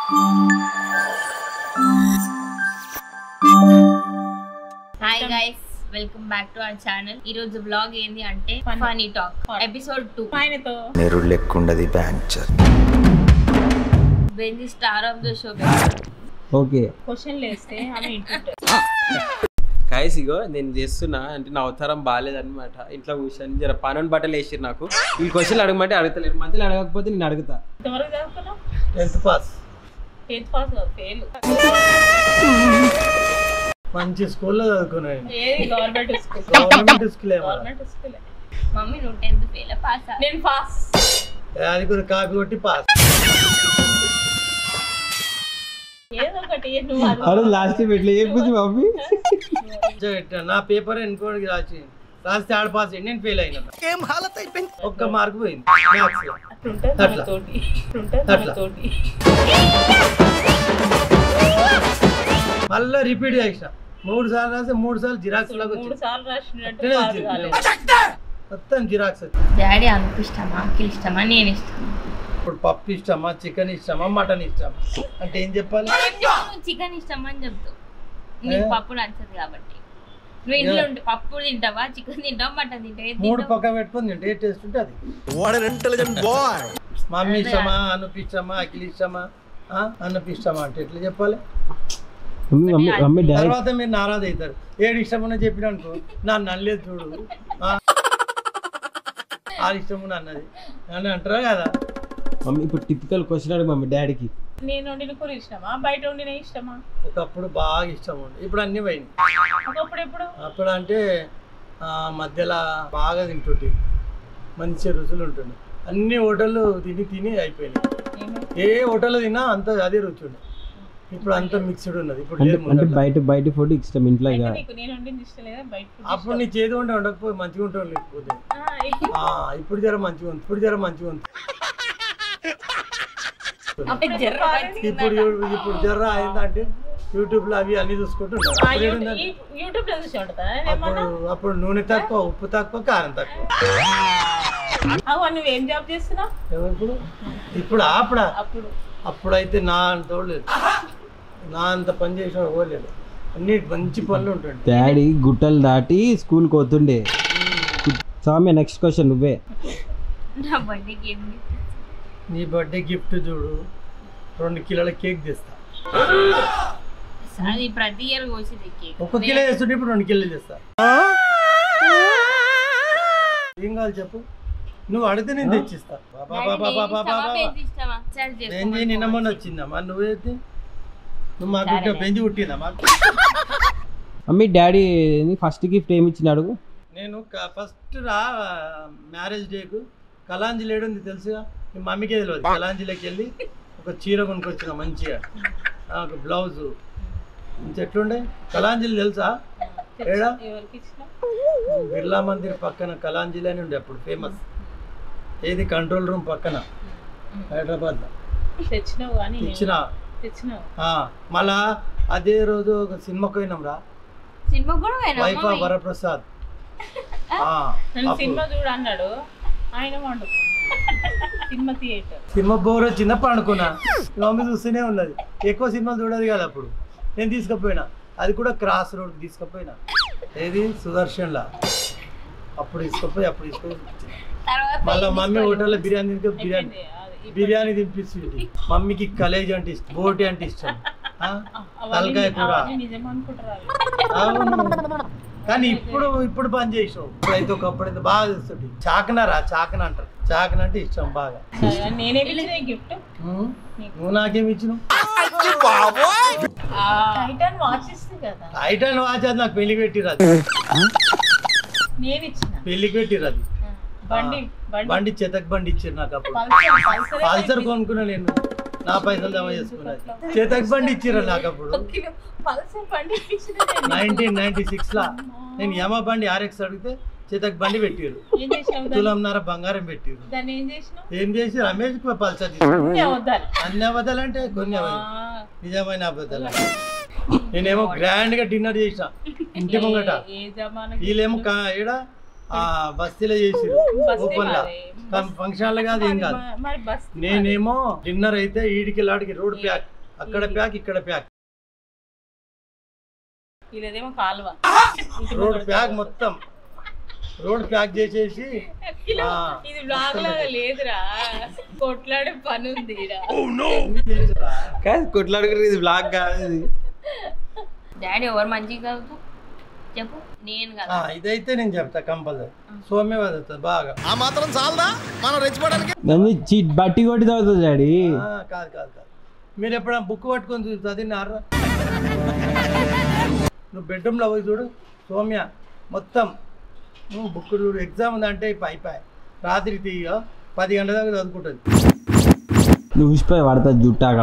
Hi guys welcome back to our channel ఈ రోజు blog ఏంది అంటే ఫనీ టాక్ ఎపిసోడ్ టూ ఆయనతో నెరుడు లెక్కుండది బ్యాంచర్ బెంది star of the show okay క్వశ్చన్లు వేస్తే ఆమె ఇంటుంటారు కాయస్ ఇగో నేను చేస్తున్నా అంటే నా అవతారం బాగాలేదన్నమాట ఇంట్లో కూర్చొని జర పనుని బట్టలు వేసిరు నాకు ఈ క్వశ్చన్లు అడగమంటే అడుగుతలేరు మధ్యలో అడగకపోతే నేను అడుగుతా ఇంతవరకు చదువుకున్నావు టెన్త్ పాస్ టెన్త్ పాస్ కాదు ఫెయిల్ మంచి స్కూల్లో చదువుకున్నాను ఏది గవర్నమెంట్ స్కూల్ గవర్నమెంట్ స్కూల్ ఏమో గవర్నమెంట్ స్కూల్ మమ్మీ నువ్వు టెన్త్ ఫెయిల్ పాస్ నేను పాస్ అది కూడా కాపీ కొట్టి పాస్ ఏదో ఒకటి నువ్వు అది అరే లాస్ట్ ఎట్లా చెప్పింది మమ్మీ నా పేపర్ ఎన్కోడికి రాసి రాస్తే ఆడ పాస్ అయ్యి నేను ఫెయిల్ అయినా ఒక్క మార్క్ పోయింది మ్యాథ్స్ లో అట్లుంటుంది అట్లా. మనతోటి అట్లుంటుంది అట్లా. మనతోటి మళ్ళీ రిపీట్ చేసిన మూడు సార్లు రాస్తే మూడు సార్లు జిరాక్స్ లాగా మూడు వచ్చింది సార్లు రాసినట్టు అట్లనే పాస్ వచ్చింది. కాలేదు మొత్తం జిరాక్స్ వచ్చింది డాడీ అంత ఇష్టమా అంకిల్ ఇష్టమా నేను ఇష్టమా ఇప్పుడు పప్పు ఇష్టమా చికెన్ ఇష్టమా మటన్ ఇష్టమా అంటే ఏం చెప్పాలి చికెన్ ఇష్టమా అని చెప్తావు నీకు పప్పు నచ్చదు కాబట్టి నువ్వు ఇంట్లో ఉంటే పప్పు తింటావా చికెన్ తింటావా మటన్ తింటావా ఏది మూడు తింటావు? పక్క పెట్టుకొని తింటే ఏ టేస్ట్ ఉంటే అది మమ్మీ ఇష్టమా అనుపు ఇష్టమా అఖిల్ ఇష్టమా ఆ? అనుపు ఇష్టమా అంటే ఎట్లా చెప్పాలి మమ్మీ మమ్మీ మమ్మీ డాడీ తర్వాత మీరు నారాజ్ అవుతారు ఏడు ఇష్టమని చెప్పిన అనుకో నా నల్లేదు చూడు ఆ? ఆ ఇష్టము అన్నది అని అంటారా కదా మమ్మీ ఇప్పుడు టిపికల్ క్వశ్చన్ అడుగు మమ్మీ డాడీకి నేను వండిన కూర ఇష్టమా బయట వండిన ఇష్టమా ఒకప్పుడు బాగా ఇష్టం ఉండే ఇప్పుడు అన్ని పోయింది ఒకప్పుడు ఎప్పుడు అప్పుడు అంటే ఆ, మధ్యలో బాగా తింటుంటే మంచి రుచులు ఉంటుండే అన్ని హోటళ్ళు తిని తిని అయిపోయినాయి ఏమి? ఏ హోటల్లో తిన్నా అంత అదే రుచి ఉండే ఇప్పుడు అంత మిక్స్డ్ ఉన్నది ఇప్పుడు అంటే లేదు అంటే ముందట్లా. బయట బయట ఫుడ్ ఇష్టం ఇంట్లో అయితే ఇక నీకు నేను వండింది ఇష్టం లేదా బయట food అప్పుడు నీ చేతి ఉంటే ఉండకపోయి మంచిగా ఉంటుంది లేకపోతే ఇష్టం? ఆ, ఇప్పుడు ఆ, ఇప్పుడు జర మంచిగా ఉంది ఇప్పుడు జర మంచిగా ఉంది అప్పుడు జర్ర మంచిగా ఇప్పుడు యూ- ఇప్పుడు జర్ర అయిందంటే యూట్యూబ్ లో అవి అన్ని చూసుకుంటుంటారు ఆ అప్పుడు యూట్యూబ్ ఏంటంటే ఈ- యూట్యూబ్ లో చూసి ఉంటుందా అప్పుడు ఏమన్నా అప్పుడు నూనె తక్కువ ఉప్పు తక్కువ కారం తక్కువ అవ్వ నువ్వు ఏం జాబ్ చేస్తున్నావు ఎవరు ఇప్పుడు ఇప్పుడు అప్పుడా అప్పుడు అప్పుడైతే నా అంత లేదు నా అంత పని చేసిన పోలేదు అన్ని మంచి పనులు ఉంటుండే డాడీ గుట్టలు దాటి స్కూల్కి పోతుండే స్వామి నెక్స్ట్ క్వశ్చన్ నువ్వే నా బర్త్డేకి ఏం gift? నీ బర్త్డే గిఫ్ట్ చూడు రెండు కిలోల కేక్ తెస్తా అది ప్రతి ఇయర్ కోసేది కేక్ ఒక కిలో చేస్తుంటే ఇప్పుడు రెండు కిలోలు తెస్తా ఏం కావాలి చెప్పు నువ్వు అడిగితే నేను తెచ్చిస్తా బాబా బాబా బాబా బాబా ఇష్టమా సరే బెంజి చేసుకోమని నిన్న మొన్న వచ్చిందమ్మా నువ్వేది నువ్వు మాకు సరేలే. బెంజి పుట్టిందా మాకు మమ్మీ డాడీ ఫస్ట్ గిఫ్ట్ ఏమి ఇచ్చిన అడుగు నేను ఫస్ట్ రా మ్యారేజ్ డేకు కలాంజలి ఏడుంది తెలుసుగా మీ మమ్మీకే తెలియదు కలాంజిలోకి వెళ్ళి ఒక చీర కొనుక్కొచ్చిన మంచిగా ఆ, ఒక బ్లౌజు మంచి ఎట్లుండే కలాంజలి తెలుసా ఏడా ఎవరికి ఇచ్చిన బిర్లా మందిర్ పక్కన కలాంజలి అని ఉండే అప్పుడు ఫేమస్ ఏది కంట్రోల్ రూమ్ పక్కన హైదరాబాద్లో తెచ్చినావు కానీ నేను- ఇచ్చిన తెచ్చినావు ఆ, మళ్ళా అదే రోజు ఒక సినిమాకి పోయినాం రా సినిమా కూడా పోయినా వైఫ్ ఆఫ్ వరప్రసాద్ ఆ, నన్ను అప్పుడు సినిమా చూడు అన్నాడు ఆయన వండుకున్నాడు సినిమా థియేటర్ సినిమా బోర్ వచ్చిందా పండుకున్నా మా మమ్మీ చూస్తూనే ఉన్నది ఎక్కువ సినిమా చూడదు కదా అప్పుడు నేను తీసుకుపోయినా అది కూడా క్రాస్ రోడ్ తీసుకుపోయినా ఏది సుదర్శన్లా అప్పుడు తీసుకుపోయి అప్పుడు తీసుకొని వచ్చిన. తర్వాత మళ్ళీ మమ్మీ హోటల్లో బిర్యానీ తింటే బిర్యానీ అయిపోయింది. బిర్యానీ తినిపిస్తుంది మమ్మీకి కలేజ్ అంటే ఇష్టం బోటి అంటే ఇష్టం ఆ? అవన్నీ తలకాయ కూర అవన్నీ నిజం అనుకుంటారు వాళ్ళు. అవును కానీ ఇప్పుడు ఇప్పుడు పని చేసావు ఇప్పుడైతే ఒకప్పుడు అయితే బాగా చేస్తుంది చాకనారా చాకన అంటారు చాకన అంటే ఇష్టం బాగా నేనే ఇచ్చిన గిఫ్ట్ ఉం? నువ్వు నాకేమి ఇచ్చినావు టైటాన్ వాచ్ ఇస్తుంది కదా ఐటన్ వాచ్ అది నాకు పెళ్లికి పెట్టిరది నేను ఇచ్చిన పెళ్లికి పెట్టిరది బండి బండి బండి చెతక్ బండి ఇచ్చారు నాకు అప్పుడు పల్సర్ పల్సర్ పల్సర్ కొనుక్కున్నా నేను నా పైసలు జమ చేసుకున్నది చెతక్ బండి ఇచ్చిర్రు నాకు అప్పుడు ఒక కిలో పల్సర్ బండి ఇచ్చిన నేను. నైన్టీన్ నైన్టీ సిక్స్ లా నేను యమ బండి ఆర్ఎక్స్ అడిగితే చేతక్ బండి పెట్టిరు ఏం చేసినావు దాన్ని? తులంన్నర బంగారం పెట్టిరు దాన్ని ఏం చేసినావు ఏం చేసి రమేష్ పల్సర్ తీసుకున్నాడు అన్నీ అబద్ధాలు అన్ని అబద్ధాలు అంటే కొన్ని ఆ, అబద్ధాలు. నిజమైన అబద్ధాలు నేనేమో గ్రాండ్ గా డిన్నర్ చేసిన ఇంటి ముంగట ఏ జమానా వీళ్ళేమో కా- ఈడ ఆ బస్తీలో చేసిరు బస్తీ ఓపెన్ లా మాది. ఫంక్షన్ లో కాదు ఏం కాదు మరి బస్ నేనేమో డిన్నర్ అయితే ఈడికి లాడికి రోడ్ ప్యాక్ అక్కడ ప్యాక్ ఇక్కడ ప్యాక్ ఇదేమో కాలువ రోడ్ ప్యాక్ మొత్తం రోడ్ ప్యాక్ చేసేసి అఖిల, ఆ. ఇది బ్లాగ్ లాగా లేదురా కొట్లాడే పని ఉంది ఈడ. ఎన్ని చేసిరా? కాదు కొట్లాడుకుని ఇది బ్లాగ్ కాదు ఇది డాడీ ఎవరు మంచిగా చదువుతావు చెప్పు నేను ఆ, కదా ఇదైతే నేను చెప్తా కంపల్సరీ సోమ్య చదువుతుంది బాగా నన్ను చీట్ బట్టి కొట్టి చదువుతుంది డాడీ ఆ, కాదు కాదు కాదు మీరు ఎప్పుడైనా బుక్ పట్టుకొని చూ- చదివినారా నువ్వు బెడ్రూమ్లో పోయి చూడు సౌమ్య మొత్తం నువ్వు బుక్ చూడు ఎగ్జామ్ ఉందంటే ఇప్పుడు అయిపోయి రాత్రి తీయ పది గంటల దాకా చదువుకుంటుంది నువ్వు ఊసిపోయి పడుతుంది జుట్టు అక్కడ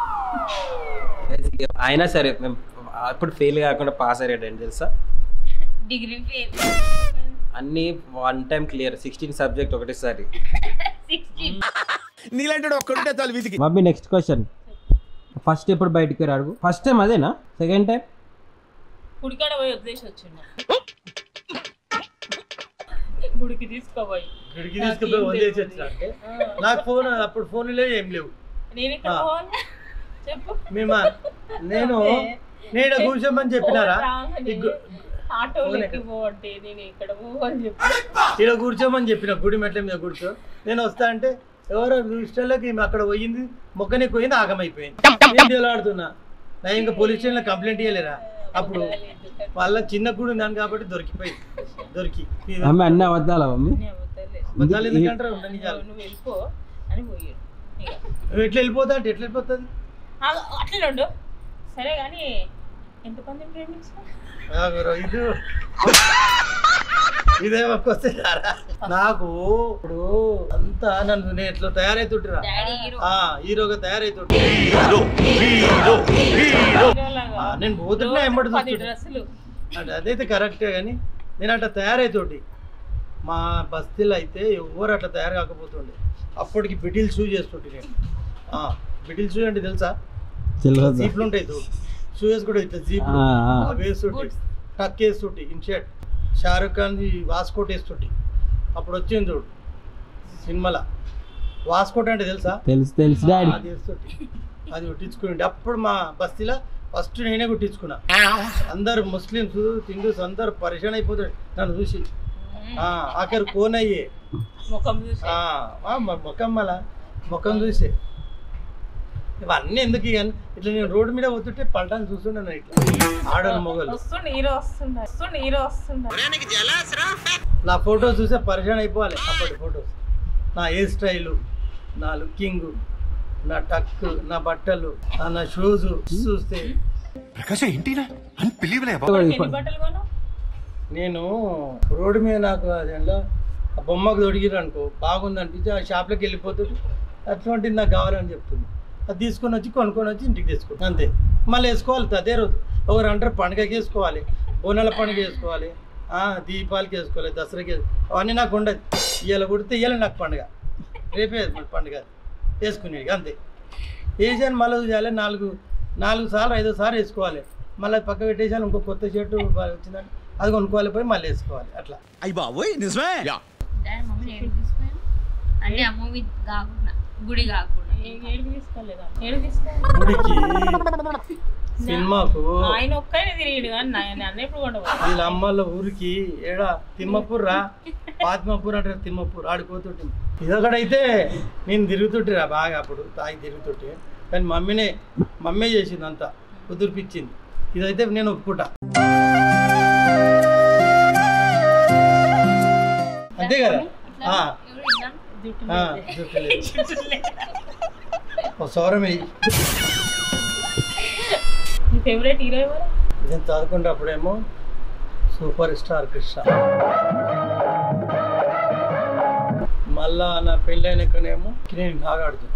అయినా సరే మేము అప్పుడు ఫెయిల్ కాకుండా పాస్ అయ్యేటండి తెలుసా డిగ్రీ ఫెయిల్ అన్నీ one time clear sixteen subject ఒకటేసారి sixteen mummy next question first ఎప్పుడు బయటికి రాడు ఫస్ట్ టైం అదేనా సెకండ్ టైం గుడికాడ పోయి వదిలేసి వచ్చిండు గుడికి తీసుకోపోయి ఇక్కడికి తీసుకుపోయి వదిలేసి వచ్చినట్టే నాకు ఫోన్ అప్పుడు ఫోన్ లేవు ఏం లేవు నేను ఇక్కడ ఆ. పోవాలి చెప్పు మేమా నేను నేను కూర్చోమని చెప్పినారా రాగానే ఈ గు- ఆటో ఫోన్ ఎక్కి ఎక్కడ? పోవంటే నేను ఇక్కడ పోవాలి చెప్పు ఇక్కడ కూర్చోమని చెప్పిన గుడి మెట్ల మీద కూర్చో నేను వస్తా అంటే ఎవరో ఇష్టంలోకి ఈమె అక్కడ పోయింది మొక్కని పోయింది ఆగమైపోయింది నేను తెలాడుతున్నా నేను ఇంకా పోలీస్ స్టేషన్లో కంప్లైంట్ ఇవ్వలేరా అప్పుడు వాళ్ళ చిన్న గుడి ఉన్నాను కాబట్టి దొరికిపోయింది దొరికి మమ్మీ అన్నీ అబద్ధాలా మమ్మీ నేను వద్దలే. అబద్ధాలు ఎందుకంటారు ఉండ నిజాలు నువ్వు వెళ్ళిపో అని పోయాడు ఇక నువ్వు ఎట్లా వెళ్ళిపోతా అంటే ఎట్లా వెళ్ళిపోతుంది ఆ, అట్లనే ఉండు సరే కానీ ఎంతమంది ప్రేమించా ఆగురు, ఇది ఇదేమొక్కొస్తే నాకు ఇప్పుడు అంతా నన్ను నేను ఎట్లా తయారైతుంటిరా డాడీ హీరో ఆ హీరోగా తయారైతుంటే ఆ, నేను పోతుంటే ఎంబడి పది చూస్తుంటే డ్రెస్సులు అంటే అదైతే కరెక్టే కానీ నేను అట్లా తయారైతోటి మా బస్తీలో అయితే ఎవరు అట్లా తయారు కాకపోతుండే అప్పటికి బిటిల్ షూ చేస్తుంటే నేను ఆ, బిటిల్ షూ అంటే తెలుసా తెలియదు జీప్లు ఉంటాయి చూడు షూ వేసుకుంటే ఇట్లా జీప్ ఆ, ఆ. వేస్తుంటే టక్ వేస్తుంటే in shirt Shahrukh Khan waistcoat వేస్తుంటే అప్పుడు వచ్చింది చూడు సినిమాలో వాస్కోట్ అంటే తెలుసా తెలుసు తెలుసు డాడీ అది వేస్తుంటే అది కుట్టించుకుని అప్పుడు మా బస్తీలో ఫస్ట్ నేనే కుట్టించుకున్నా అందరు ముస్లిమ్స్ హిందూస్ అందరు పరిశాన్ అయిపోతాడు నన్ను చూసి ఆ, ఆఖరి కోన్ అయ్యే ముఖం చూసి ఆ, ఆ, మ- ముఖం మళ్ళా ముఖం చూసే ఇవన్నీ ఎందుకు ఇక ఇట్లా నేను రోడ్డు మీద పోతుంటే పల్టాన్ని చూస్తున్నాను ఇట్లా ఆడలు మొగలు వస్తుండే హీరో వస్తుండే వస్తుండే హీరో వస్తుండే నా ఫొటోస్ చూసే పరిశాన్ అయిపోవాలి అప్పటి ఫొటోస్ నా హెయిర్ స్టైలు నా లుకింగ్ నా టక్ నా బట్టలు ఆ నా షూస్ చూస్తే ఎన్ని బట్టలు కొను నేను రోడ్డు మీద నాకు అదేంలో ఆ బొమ్మకు తొడిగిరు అనుకో బాగుంది అనిపించి ఆ షాప్లోకి వెళ్ళిపోతుంది అటువంటిది నాకు కావాలని చెప్తుంది అది తీసుకొని వచ్చి కొనుక్కొని వచ్చి ఇంటికి తెచ్చుకుంటాను అంతే మళ్ళీ వేసుకోవాలి అదే రోజు ఒకరు అంటారు పండుగకి వేసుకోవాలి బోనాల పండుగ వేసుకోవాలి ఆ, దీపాలకి వేసుకోవాలి దసరాకి వేసుకో- అవన్నీ నాకు ఉండదు ఇవాళ కుడితే ఇవాళ నాకు పండుగ రేపే మన పండుగ వేసుకునేది అంతే వేసాను మళ్ళీ చేయాలి నాలుగు నాలుగు సార్లు ఐదో సార్లు వేసుకోవాలి మళ్ళీ పక్క పెట్టేసాను ఇంకో కొత్త షర్టు వచ్చిందంటే అది కొనుక్కోవాలి పోయి మళ్ళీ వేసుకోవాలి అట్లా డాడీ మమ్మల్ని ఏడు తీసుకున్నాను అంటే ఆ మూవీ కాకుండా గుడి కాకుండా ఏ- ఏడికి తీసుకోలేదా ఏడికి తీసుకోలేదు గుడికి సినిమాకు ఆయన ఒక్కనే తిరిగిడు కానీ నా- నన్ను ఎప్పుడు కొండపోయి వీళ్ళ అమ్మల ఊరికి ఏడా తిమ్మపూర్ రా పాతిమపూర్ అంటారు తిమ్మపూర్ ఆడిపోతుంటే ఇదొకడైతే నేను తిరుగుతుంటిరా బాగా అప్పుడు తాగి తిరుగుతుంటే కానీ మమ్మీనే మమ్మీ చేసింది అంతా కుదిరిపించింది ఇదైతే నేను ఒప్పుకుంటా అంతే కదా ఆ, ఎవరు ఇద్దాం జుట్టు ఆ, జుట్టులేదు. ఓ సౌరం వెయ్యి నీ ఫేవరెట్ హీరో ఎవరు నేను చదువుకున్నప్పుడేమో సూపర్ స్టార్ కృష్ణ మళ్ళా నా పెళ్ళైనకనేమో నేను నాగాడుతు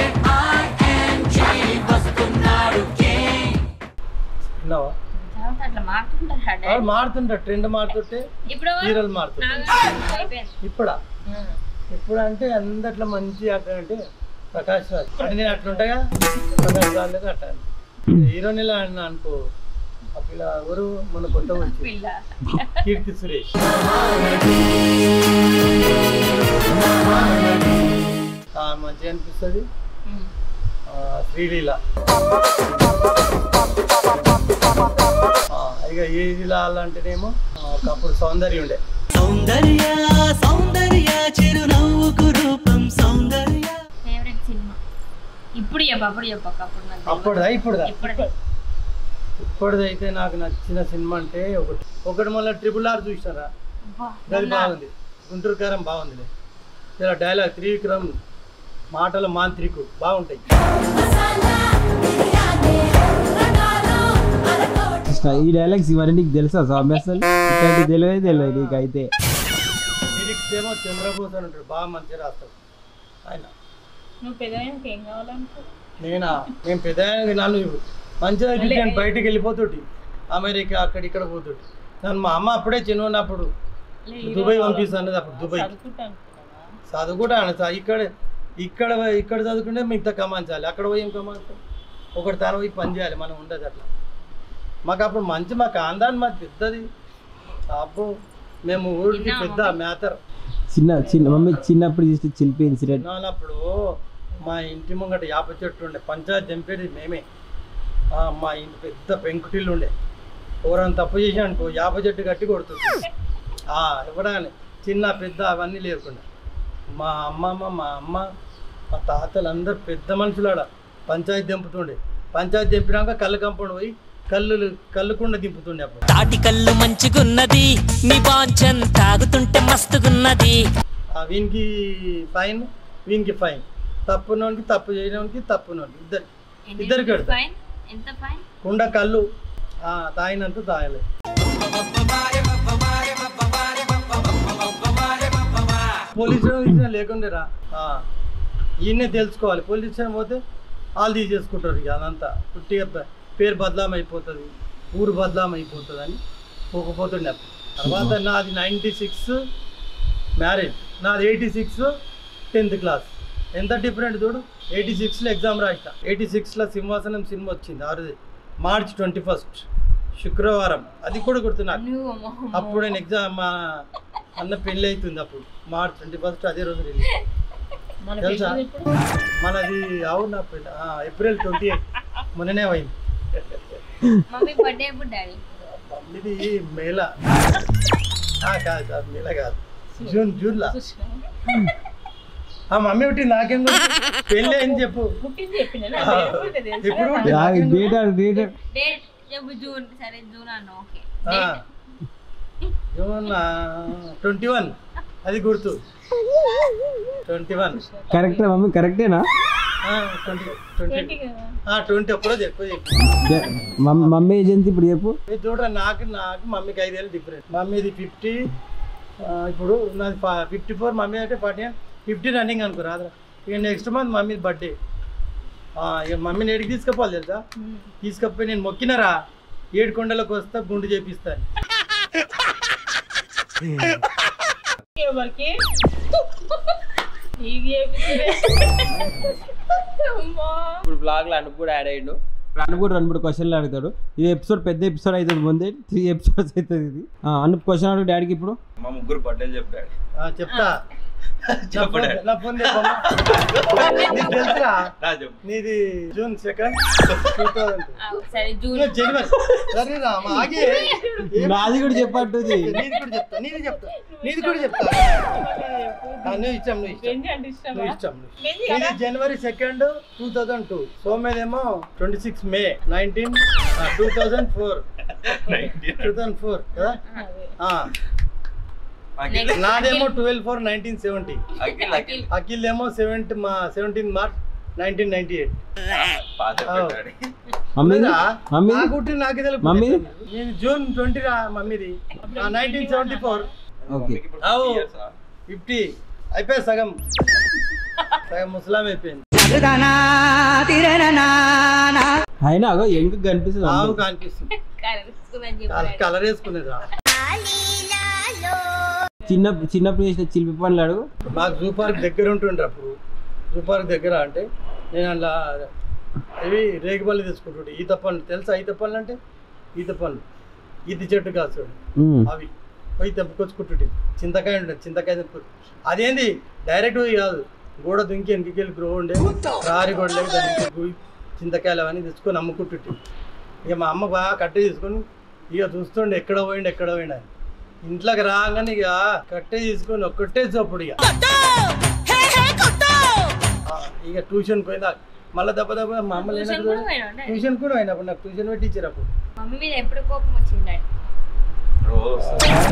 విన్నావా తర్వాత అట్లా మారుతుంటారు వాళ్ళు డాడీ మారుతుంటా ట్రెండ్ మారుతుంటే ఇప్పుడు హీరోలు మారుతుంటారు నాగా అయిపోయింది ఇప్పుడా ఇప్పుడు అంటే అందట్లో మంచి యాక్టర్ అంటే ప్రకాష్ రాజ్ అంటే నేను అట్లా ఉంటాగా ప్రకాష్ రాజ్ లేదా అట్లా హీరోని ఇలా అన్నా అనుకో ఆ పిల్ల ఎవరు మన కొత్త వచ్చి పిల్ల కీర్తి సురేష్ ఆ, మంచిగా అనిపిస్తుంది ఉమ్. ఆ, శ్రీలీల ఆ, ఇక ఈ లీల అంటేనేమో ఆ, ఒకప్పుడు సౌందర్యం ఉండే సౌందర్య సౌందర్య చిరునవ్వుకు రూపం సౌందర్య ఫేవరెట్ సినిమా ఇప్పుడు చెప్పు అప్పుడు చెప్పక అప్పుడు నాకు తెలియదు. అప్పుడుదా ఇప్పుడుదా ఇప్పుడే ఇప్పటిదైతే నాకు నచ్చిన సినిమా అంటే ఒకటి ఒకటి మళ్ళీ ట్రిపుల్ ఆర్ చూసారా అబ్బా, అది మొన్న బాగుంది గుంటూరు కారం బాగుంది ఇలా డైలాగ్ త్రివిక్రమ్ మాటల మాంత్రికు బాగుంటాయి ఈ డైలాగ్స్ ఇవన్నీ నీకు తెలుసా స్వామి అసలు ఇట్లాంటి తెలియదు తెలియదు నీకైతే లిరిక్స్ ఏమో చంద్రబోస్ అని ఉంటాడు బాగా మంచిగా రాస్తాడు ఆయన నువ్వు పెద్దవానికి ఏం కావాలనుకో నేనా నేను పెద్ద నన్ను మంచిగా చూసాను బయటికి వెళ్ళిపోతుంటి అమెరికా అక్కడ ఇక్కడ పోతుంటి నన్ను మా అమ్మ అప్పుడే చిన్న ఉన్నప్పుడు దుబాయ్ పంపిస్తాను అప్పుడు దుబాయ్ చదువుకుంటా అనుకున్నావా చదువుకుంటాను సార్ ఇక్కడ ఇక్కడ ఇక్కడ చదువుకుంటే మిగతా కమాంచాలి అక్కడ పోయి ఏం కమాంచాలి ఒకటి తన పోయి పని చేయాలి మనం ఉండదు అట్లా మాకు అప్పుడు మంచి మా కాందాన్ని మాకు పెద్దది అప్పుడు మేము ఊరికి పెద్ద మేతర్ చిన్న చిన్న మమ్మీ చిన్నప్పుడు చూస్తే చిలిపి ఇన్సిడెంట్ చిన్నప్పుడు మా ఇంటి ముంగట యాప చెట్టు ఉండే పంచాయతీ తెంపేది మేమే ఆ, మా ఇంటి పెద్ద పెంకుటిల్లు ఉండే ఎవరైనా తప్పు చేసి అనుకో యాప చెట్టు కట్టి కొడుతుంది ఆ, ఎవడని చిన్న పెద్ద అవన్నీ లేకుండా మా అమ్మమ్మ మా అమ్మ మా తాతలు అందరు పెద్ద మనుషులాడ పంచాయతీ దింపుతుండే పంచాయతీ దింపినాక కళ్ళు కంపౌండ్ పోయి కళ్ళు కళ్ళుకుండా దింపుతుండే అప్పుడు తాటి కళ్ళు మంచిగున్నది నీ బాంచన్ తాగుతుంటే మస్తుగున్నది ఆ, వీనికి ఫైన్ వీనికి ఫైన్ తప్పునోనికి తప్పు చేయడానికి తప్పునోనికి ఇద్దరు ఎన్ని ఇద్దరు రూపీస్ కడతా. ఫైన్ ఎంత ఫైన్ కుండ కళ్ళు ఆ, తాగినంత తాగలేదు పోలీస్ స్టేషన్ లేకుండేరా ఆ, ఈయన్నే తెలుసుకోవాలి పోలీస్ స్టేషన్ పోతే వాళ్ళు తీసేసుకుంటారు ఇక అదంతా పుట్టిగా ప- పేరు బదలాం అయిపోతుంది ఊరు బదలాం అయిపోతుంది అని పోకపోతుండే అప్పుడు. తర్వాత నాది నైంటీ సిక్స్ మ్యారేజ్ నాది ఎయిటీ సిక్స్ టెన్త్ క్లాస్ ఎంత డిఫరెంట్ చూడు ఎయిటీ సిక్స్లో ఎగ్జామ్ రాసిన ఎయిటీ సిక్స్లో సింహాసనం సినిమా వచ్చింది ఆరుది మార్చ్ ట్వంటీ ఫస్ట్ శుక్రవారం అది కూడా గుర్తున్నారు నువ్వు మొహం. అప్పుడు నేను ఎగ్జామ్ మా అన్న పెళ్ళి అవుతుంది అప్పుడు మార్చ్ ట్వంటీ ఫస్ట్ అదే రోజు రిలీజ్ మన తెలుసా? పెళ్ళి ఇప్పుడు మనది అవును నా పెళ్ళి ఆ, ఏప్రిల్ ట్వంటీ ఎయిట్ మొన్ననే అయింది మమ్మీ బర్త్డే ఎప్పుడు డాడీ ఇది మేళ ఆ, కాదు కాదు మేళ కాదు జూన్ జూన్లా చూసినావా? ఆ మమ్మీ ఒకటి నాకేం గుర్తు? పెళ్ళి అయింది చెప్పు పుట్టింది చెప్పిన ఆ, ఎప్పుడు పుట్టింది? నాకేం గుర్తు? డేట్ డేట్ డేట్ చెప్పు జూన్ సరే జూన్ అన్న ఓకే ఆ, జూన్ ట్వంటీ వన్ అది గుర్తు ట్వంటీ వన్ కరెక్టే మమ్మీ కరెక్టేనా ట్వంటీ ట్వంటీ ట్వంటీ ఒక్కరోజు ఎక్కువ చెప్పు దే- మమ్- మమ్మీ ఏజెన్సీ ఇప్పుడు చెప్పు ఇది చూడరా నాకు నాకు మమ్మీకి ఐదేళ్ళు డిఫరెంట్ మమ్మీది ఫిఫ్టీ ఇప్పుడు నాది ఫిఫ్టీ ఫోర్ మమ్మీ అంటే ఫార్టీ ఫిఫ్టీ రన్నింగ్ అనుకో రాదురా ఇక నెక్స్ట్ మంత్ మమ్మీ బర్త్డే ఇక మమ్మీని ఏడికి తీసుకుపోవాలి తెలుసా తీసుకపోయి నేను మొక్కినరా ఏడు కొండలకు వస్తా గుండు చేపిస్తాను ఎవరికి నీకు చేపిస్తే అమ్మా ఇప్పుడు బ్లాగ్ లో అనుపు కూడా యాడ్ అయ్యిండు అనుపు కూడా రెండు మూడు క్వశ్చన్లు అడుగుతాడు ఇది ఎపిసోడ్ పెద్ద ఎపిసోడ్ అవుతుంది ముందే త్రీ ఎపిసోడ్స్ అవుతుంది ఇది ఆ, అనుపు క్వశ్చన్ అడుగు డాడీకి ఇప్పుడు మా ముగ్గురు బర్త్డేలు చెప్పాడు ఆ, చెప్తా నా చెప్పు ఫోన్- డాడీ. నా ఫోన్ చెప్పమ్మా. నీకు తెలుసురా నా చెప్పు నీది జూన్ సెకండ్ టూ థౌసండ్ సరే జూన్ జనవరి సరే రా ఆగే ఏం- నాది కూడా చెప్పట్టుది నీది కూడా చెప్తా నీది చెప్తా నీది కూడా చెప్తా ఆ, నువ్వు ఇచ్చాం నువ్వు ఇష్టం గంజి అంటే ఇష్టమా నువ్వు ఇష్టం నువ్వు ఇష్టం. గంజి ఇది కదా January second two thousand two సోమేదేమో twenty six May nineteen two thousand four two thousand four కదా అదే. ఆ, Next. నాదేమో twelve four nineteen seventy Akhil Akhil Akhil ఏమో సెవెంటీ మా seventeen March nineteen ninety eight పాత పెట్టాడు మమ్మీ మమ్మీ నా గుట్టి నాకే తెలుసు మమ్మీ? నేను జూన్ ట్వంటీ రా మమ్మీది నైన్టీన్ సెవెంటీ ఫోర్ ఓకే అవు. ఫిఫ్టీ అయిపోయి సగం సగం ముసలాం అయిపోయింది అయినా అగో ఎంక కనిపిస్తుంది ఆవు అందరూ. కనిపిస్తుంది కలుసుకుందని చెప్పారు కలర్ వేసుకునేది రా చిన్న చిన్నప్పుడు చేసిన చిలిపి పనులు అడుగు మాకు జూ పార్క్ దగ్గర ఉంటుండే అప్పుడు జూ పార్క్ దగ్గర అంటే నేను అలా ఇవి రేగిపళ్ళు తీసుకుంటుండే ఈత పళ్ళు తెలుసా ఈత పళ్ళు అంటే ఈత పళ్ళు ఈత చెట్టు కాదు ఉమ్. అవి పోయి తెంపుకొచ్చుకుంటుంటే చింతకాయ ఉండే చింతకాయ తెంపు అదేంది డైరెక్ట్ పోయి కాదు గోడ దుంకి వెనక్కి గ్రో ఉండే రారి గోడ లేక దాన్ని ఇంటికి పోయి చింతకాయలు అవన్నీ తెచ్చుకొని అమ్ముకుంటుంటే ఇక మా అమ్మ బాగా కట్టె తీసుకొని ఇక చూస్తుండే ఎక్కడ పోయిండు ఎక్కడ పోయిండు అని ఇంట్లోకి రాగానే ఇక కట్టె తీసుకొని ఒక్కటే చప్పుడు ఇక ఆ, ఇక ట్యూషన్ పోయిందా మళ్ళీ దెబ్బ దెబ్బ మా అమ్మ ట్యూషన్ లేనప్పుడు కూడా పోయినావు డాడీ? ట్యూషన్ కూడా అయినప్పుడు నాకు ట్యూషన్ పెట్టించారు అప్పుడు మమ్మీ మీద ఎప్పుడు కోపం వచ్చింది డాడీ రోజు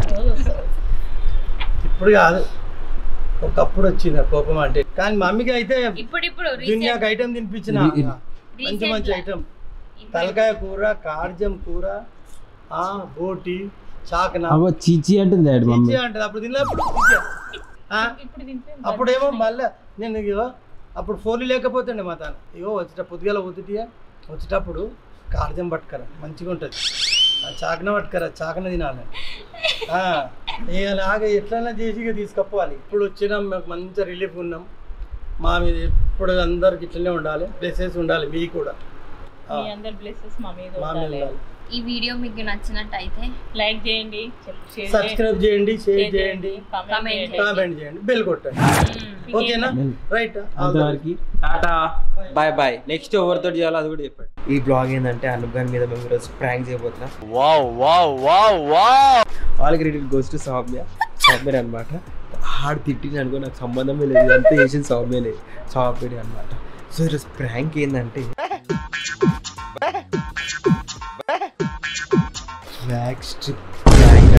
ఇప్పుడు కాదు ఒకప్పుడు వచ్చింది ఆ కోపం అంటే కానీ మమ్మీకి అయితే ఇప్పుడు ఇప్పుడు దునియాకి ఐటెం తినిపించిన ఇది- ఇది- మంచి మంచి ఐటెం తలకాయ కూర కార్జం కూర ఆ బోటి చాకన అవ్వ చీచి అంటుంది డాడీ మమ్మీ చిచ్చి అంటది అప్పుడు తినలేప్పుడు చిచ్చి. ఆ, ఇప్పుడు తింటే అప్పుడేమో మళ్ళీ నేను ఇగో అప్పుడు ఫోన్లు లేకపోతుండే మా తాను ఇగో వచ్చేట పొద్దుగాల పొద్దుటిగా వచ్చేటప్పుడు కార్జం పట్టుకరా మంచిగా ఉంటుంది ఆ చాకన పట్టుకరా చాకన తినాలి ఆ, ఇక అలాగే ఎట్లైనా చేసి ఇక తీసుకపోవాలి ఇప్పుడు వచ్చినాం మాకు మంచి రిలీఫ్ ఉన్నాం మా మీద ఎప్పుడు అందరికి ఇట్లనే ఉండాలి ప్లేసెస్ ఉండాలి మీకు కూడా ఆ, మీ అందరి బ్లెస్సెస్ మా మీద మా మీద ఉండాలి ఉండాలి ఈ వీడియో మీకు నచ్చినట్టయితే లైక్ చేయండి చెప్- షేర్ సబ్స్క్రైబ్ చేయండి షేర్ చేయండి, చేయండి కామెంట్ కామెంట్ చేయండి. కామెంట్ చేయండి బెల్ కొట్టండి ఓకేనా రైట్ అంతవరకు టాటా బాయ్ బాయ్ నెక్స్ట్ ఎవరితో చేయాలో అది కూడా చెప్పండి ఈ బ్లాగ్ ఏంటంటే అనుభవం మీద మేము ఈరోజు ప్రాంక్ చేయబోతున్నాం wow wow wow wow all credit goes to Soumya Soumya అనమాట హార్డ్ తిట్టింది అనుకో నాకు సంబంధమే లేదు అంతా చేసిన సౌమ్యనే సౌమ్యుడి అనమాట సో ఈరోజు ప్రాంక్ ఏంటంటే ఫ్లాగ్ స్ట్రిప్